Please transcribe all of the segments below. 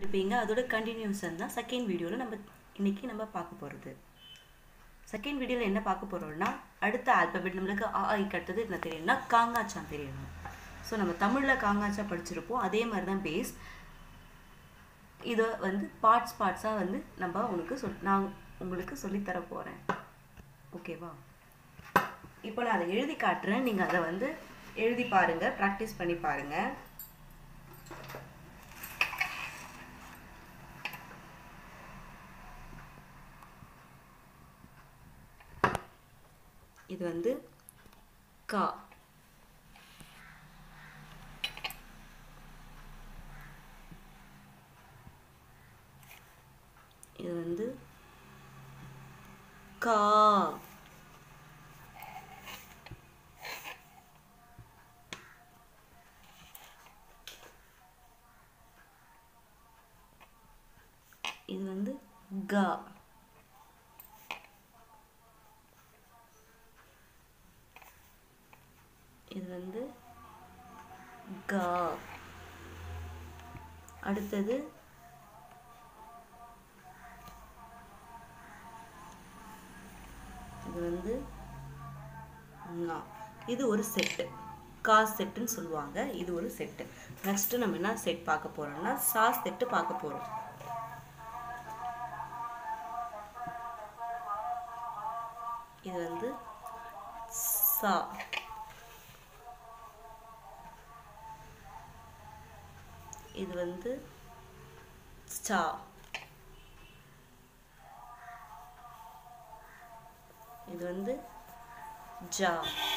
இருப்பீங்க அதோட கண்டினியூஷன் தான் செகண்ட் வீடியோவில் நம்ம இன்னைக்கு நம்ம பார்க்க போகிறது செகண்ட் வீடியோவில் என்ன பார்க்க போகிறோம்னா அடுத்த ஆல்பபெட் நம்மளுக்கு ஆ ஐ கட்டது என்ன தெரியும்னா காங்காச்சான் தெரியணும் ஸோ நம்ம தமிழில் காங்காச்சா படிச்சிருப்போம் அதே மாதிரி தான் பேஸ் இதை வந்து பார்ட்ஸ் பார்ட்ஸாக வந்து நம்ம உனக்கு சொல் நான் உங்களுக்கு சொல்லித்தர போகிறேன் ஓகேவா இப்போ நான் அதை எழுதி காட்டுறேன் நீங்கள் அதை வந்து எழுதி பாருங்கள் ப்ராக்டிஸ் பண்ணி பாருங்கள் இது வந்து கா இது வந்து கா இது வந்து க இது வந்து க அடுத்தது இது வந்து ஙா. இது ஒரு செட்டு கா செட்டுன்னு சொல்லுவாங்க இது ஒரு செட்டு நெக்ஸ்ட் நம்ம என்ன செட் பார்க்க போறோம்னா சா செட்டு பார்க்க போறோம் இது வந்து சா இது வந்து சா இது வந்து ஜா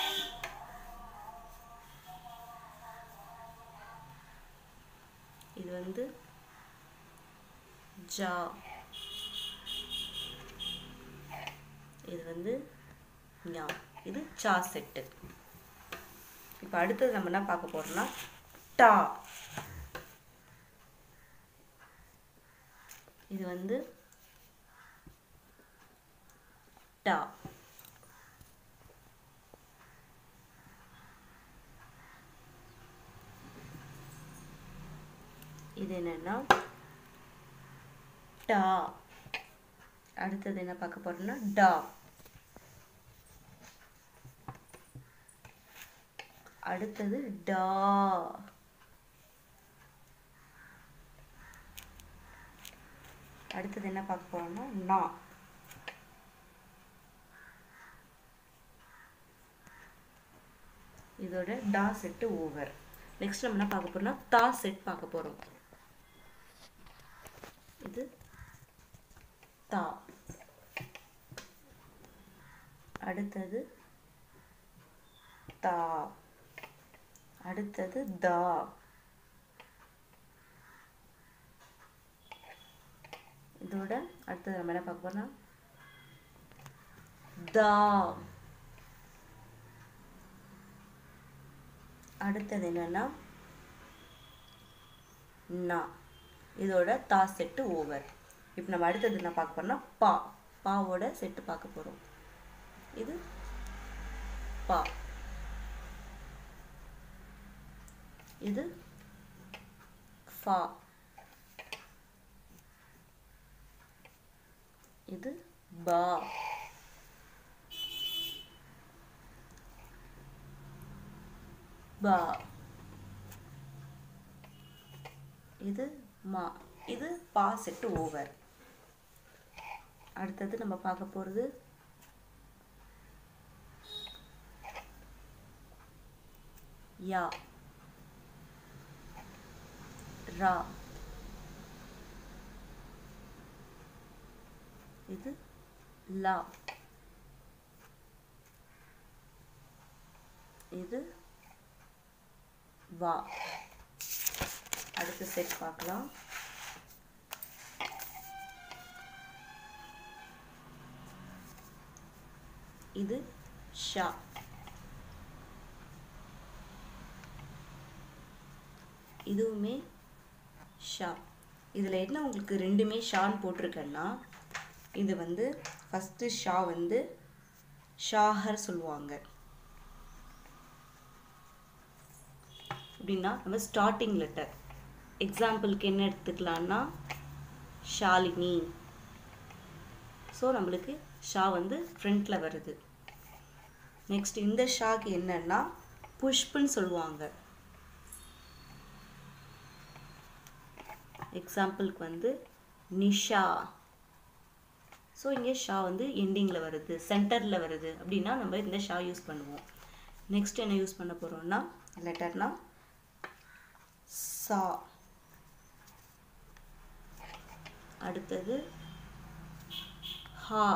இது வந்து ஜா இது வந்து ஞா இது சா செட்டு இப்போ அடுத்தது நம்ம என்ன பார்க்க போறோம்னா டா இது வந்து டா இது என்னன்னா டா அடுத்தது என்ன பார்க்க போறோம்னா டா அடுத்தது டா அடுத்தது என்ன பார்க்க போறோம்னா நா இதோட டா செட்டு ஓவர் நெக்ஸ்ட் நம்ம என்ன பார்க்க போறோம்னா தா செட் பார்க்க போறோம் இது தா அடுத்தது தா அடுத்தது தா இதோட அடுத்தது நம்ம என்ன பார்க்க போறோம்னா தா அடுத்தது என்னன்னா நா இதோட தா செட்டு ஓவர் இப்போ நம்ம அடுத்தது என்ன பார்க்க போறோம்னா பா பாவோட செட்டு பார்க்க போறோம் இது பா இது ஃபா இது பா பா இது மா இது பா செட்டு ஓவர் அடுத்தது நம்ம பார்க்க போறது யா ரா இது லா இது வா அடுத்த செட் பார்க்கலாம் இது ஷா இதுவுமே ஷா இதில் என்ன உங்களுக்கு ரெண்டுமே ஷான்னு போட்டிருக்கேன்னா இது வந்து ஃபஸ்ட்டு ஷா வந்து ஷாஹர் சொல்லுவாங்க எப்படின்னா நம்ம ஸ்டார்டிங் லெட்டர் எக்ஸாம்பிளுக்கு என்ன எடுத்துக்கலான்னா ஷாலினி ஸோ நம்மளுக்கு ஷா வந்து ஃப்ரண்ட்டில் வருது நெக்ஸ்ட் இந்த ஷாக்கு என்னன்னா புஷ்புன்னு சொல்லுவாங்க எக்ஸாம்பிளுக்கு வந்து நிஷா ஸோ இங்கே ஷா வந்து எண்டிங்கில் வருது சென்டரில் வருது அப்படின்னா நம்ம இந்த ஷா யூஸ் பண்ணுவோம் நெக்ஸ்ட் என்ன யூஸ் பண்ண போகிறோம்னா லெட்டர்னா சா அடுத்தது ஹா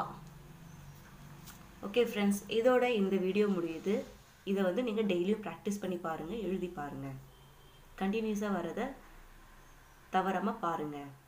ஓகே ஃப்ரெண்ட்ஸ் இதோட இந்த வீடியோ முடியுது இதை வந்து நீங்கள் டெய்லியும் ப்ராக்டிஸ் பண்ணி பாருங்கள் எழுதி பாருங்கள் கண்டினியூஸாக வரதை தவறாமல் பாருங்கள்